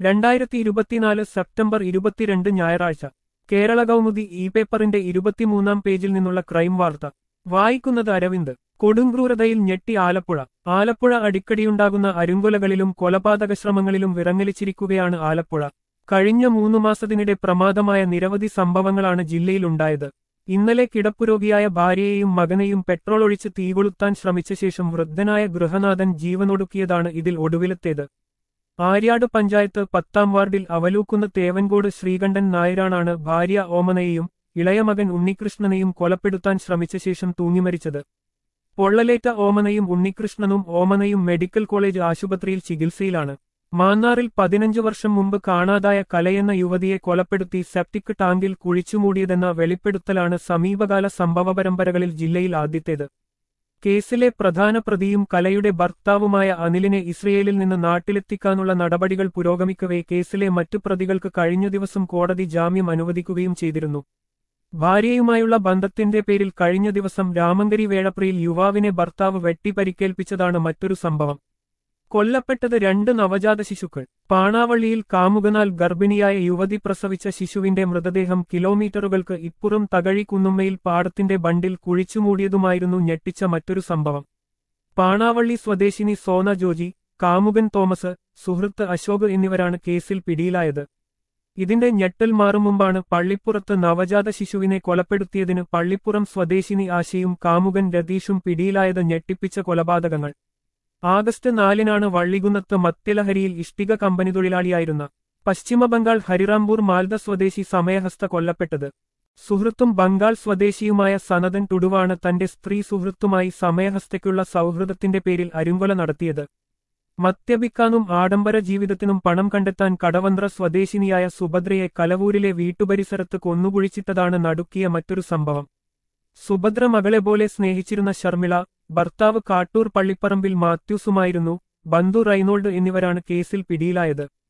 രണ്ടായിരത്തി ഇരുപത്തിനാല് സെപ്റ്റംബർ ഇരുപത്തിരണ്ട് ഞായറാഴ്ച കേരള കൗമുദി ഇ പേപ്പറിന്റെ ഇരുപത്തിമൂന്നാം പേജിൽ നിന്നുള്ള ക്രൈം വാർത്ത വായിക്കുന്നത് അരവിന്ദ് കൊടുങ്ക്രൂരതയിൽ ഞെട്ടി ആലപ്പുഴ ആലപ്പുഴ അടിക്കടിയുണ്ടാകുന്ന അരുങ്കൊലകളിലും കൊലപാതക ശ്രമങ്ങളിലും വിറങ്ങലിച്ചിരിക്കുകയാണ് ആലപ്പുഴ കഴിഞ്ഞ മൂന്നു മാസത്തിനിടെ പ്രമാദമായ നിരവധി സംഭവങ്ങളാണ് ജില്ലയിലുണ്ടായത് ഇന്നലെ കിടപ്പുരോഗിയായ ഭാര്യയെയും മകനെയും പെട്രോൾ ഒഴിച്ച് തീകൊളുത്താൻ ശ്രമിച്ച ശേഷം വൃദ്ധനായ ഗൃഹനാഥൻ ജീവനൊടുക്കിയതാണ് ഇതിൽ ഒടുവിലത്തേത് ആര്യാട് പഞ്ചായത്ത് പത്താം വാർഡിൽ അവലൂക്കുന്ന തേവൻകോട് ശ്രീകണ്ഠൻ നായരാണാണ് ഭാര്യ ഓമനയെയും ഇളയ മകൻ ഉണ്ണികൃഷ്ണനെയും കൊലപ്പെടുത്താൻ ശ്രമിച്ച ശേഷം തൂങ്ങിമരിച്ചത് പൊള്ളലേറ്റ ഓമനയും ഉണ്ണികൃഷ്ണനും ഓമനയും മെഡിക്കൽ കോളേജ് ആശുപത്രിയിൽ ചികിത്സയിലാണ് മാന്നാറിൽ പതിനഞ്ചു വർഷം മുമ്പ് കാണാതായ കലയെന്ന യുവതിയെ കൊലപ്പെടുത്തി സെപ്റ്റിക് ടാങ്കിൽ കുഴിച്ചുമൂടിയതെന്ന വെളിപ്പെടുത്തലാണ് സമീപകാല സംഭവ പരമ്പരകളിൽ ജില്ലയിൽ ആദ്യത്തേത് കേസിലെ പ്രധാന പ്രതിയും കലയുടെ ഭർത്താവുമായ അനിലിനെ ഇസ്രയേലിൽ നിന്ന് നാട്ടിലെത്തിക്കാനുള്ള നടപടികൾ പുരോഗമിക്കവേ കേസിലെ മറ്റു പ്രതികൾക്ക് കഴിഞ്ഞ ദിവസം കോടതി ജാമ്യം അനുവദിക്കുകയും ചെയ്തിരുന്നു ഭാര്യയുമായുള്ള ബന്ധത്തിന്റെ പേരിൽ കഴിഞ്ഞ ദിവസം രാമങ്കരി വേഴപ്രയിൽ യുവാവിനെ ഭർത്താവ് വെട്ടിപ്പരിക്കേൽപ്പിച്ചതാണ് മറ്റൊരു സംഭവം കൊല്ലപ്പെട്ടത് രണ്ട് നവജാത ശിശുക്കൾ പാണാവള്ളിയിൽ കാമുകനാൽ ഗർഭിണിയായ യുവതി പ്രസവിച്ച ശിശുവിന്റെ മൃതദേഹം കിലോമീറ്ററുകൾക്ക് ഇപ്പുറം തകഴി കുന്നുമ്മയിൽ പാടത്തിന്റെ ബണ്ടിൽ കുഴിച്ചുമൂടിയതുമായിരുന്നു ഞെട്ടിച്ച മറ്റൊരു സംഭവം പാണാവള്ളി സ്വദേശിനി സോന ജോജി കാമുകൻ തോമസ് സുഹൃത്ത് അശോക് എന്നിവരാണ് കേസിൽ പിടിയിലായത് ഇതിന്റെ ഞെട്ടൽ മാറും മുമ്പാണ് പള്ളിപ്പുറത്ത് നവജാത ശിശുവിനെ കൊലപ്പെടുത്തിയതിന് പള്ളിപ്പുറം സ്വദേശിനി ആശയും കാമുകൻ രതീഷും പിടിയിലായത് ഞെട്ടിപ്പിച്ച കൊലപാതകങ്ങൾ ആഗസ്റ്റ് നാലിനാണ് വള്ളികുന്നത്ത് മത്യലഹരിയിൽ ഇഷ്ടിക കമ്പനി തൊഴിലാളിയായിരുന്ന പശ്ചിമബംഗാൾ ഹരിറാംപൂർ മാൽദ സ്വദേശി സമയഹസ്ത കൊല്ലപ്പെട്ടത് സുഹൃത്തും ബംഗാൾ സ്വദേശിയുമായ സനതൻ ടുടുവാണ് തന്റെ സ്ത്രീ സുഹൃത്തുമായി സമയഹസ്തയ്ക്കുള്ള സൗഹൃദത്തിന്റെ പേരിൽ അരുങ്കൊല നടത്തിയത് മദ്യപിക്കാനും ആഡംബര ജീവിതത്തിനും പണം കണ്ടെത്താൻ കടവന്ത്ര സ്വദേശിനിയായ സുഭദ്രയെ കലവൂരിലെ വീട്ടുപരിസരത്ത് കൊന്നുകുഴിച്ചിട്ടതാണ് നടുക്കിയ മറ്റൊരു സംഭവം സുഭദ്ര മകളെ പോലെ സ്നേഹിച്ചിരുന്ന ശർമിള ഭർത്താവ് കാട്ടൂർ പള്ളിപ്പറമ്പിൽ മാത്യൂസുമായിരുന്നു ബന്ധു റൈനോൾഡ് എന്നിവരാണ് കേസിൽ പിടിയിലായത്